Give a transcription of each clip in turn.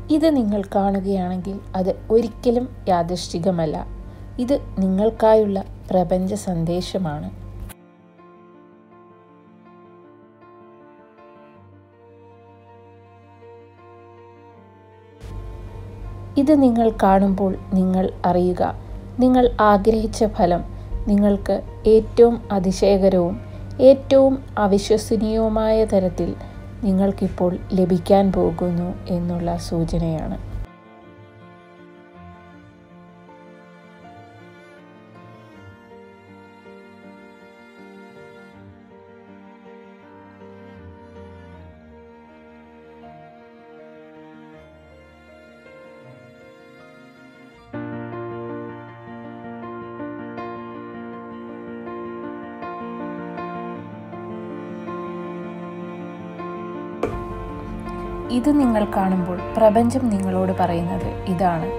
ഇത് നിങ്ങൾ കാണുകയാണെങ്കിൽ അത് ഒരിക്കലും യാദൃശ്ചികമല്ല ഇത് നിങ്ങൾക്കായുള്ള പ്രപഞ്ച സന്ദേശമാണ് ഇത് നിങ്ങൾ കാണുമ്പോൾ നിങ്ങൾ അറിയുക നിങ്ങൾ ആഗ്രഹിച്ച ഫലം നിങ്ങൾക്ക് ഏറ്റവും അതിശയകരവും ഏറ്റവും അവിശ്വസനീയവുമായ തരത്തിൽ നിങ്ങൾക്കിപ്പോൾ ലഭിക്കാൻ പോകുന്നു എന്നുള്ള സൂചനയാണ് ഇത് നിങ്ങൾ കാണുമ്പോൾ പ്രപഞ്ചം നിങ്ങളോട് പറയുന്നത് ഇതാണ്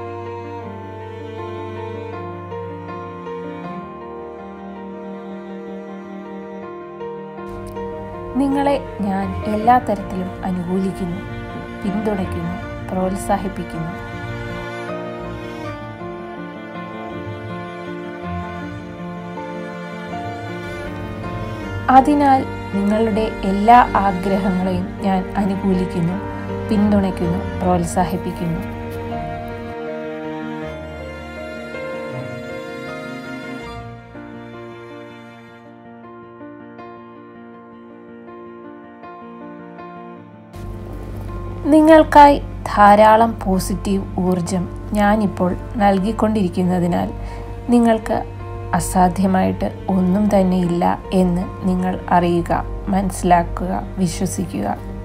നിങ്ങളെ ഞാൻ എല്ലാ തരത്തിലും അനുകൂലിക്കുന്നു പിന്തുണയ്ക്കുന്നു പ്രോത്സാഹിപ്പിക്കുന്നു അതിനാൽ നിങ്ങളുടെ എല്ലാ ആഗ്രഹങ്ങളെയും ഞാൻ അനുകൂലിക്കുന്നു പിന്തുണയ്ക്കുന്നു പ്രോത്സാഹിപ്പിക്കുന്നു നിങ്ങൾക്കായി ധാരാളം പോസിറ്റീവ് ഊർജം ഞാനിപ്പോൾ നൽകിക്കൊണ്ടിരിക്കുന്നതിനാൽ നിങ്ങൾക്ക് അസാധ്യമായിട്ട് ഒന്നും തന്നെയില്ല എന്ന് നിങ്ങൾ അറിയുക മനസ്സിലാക്കുക വിശ്വസിക്കുക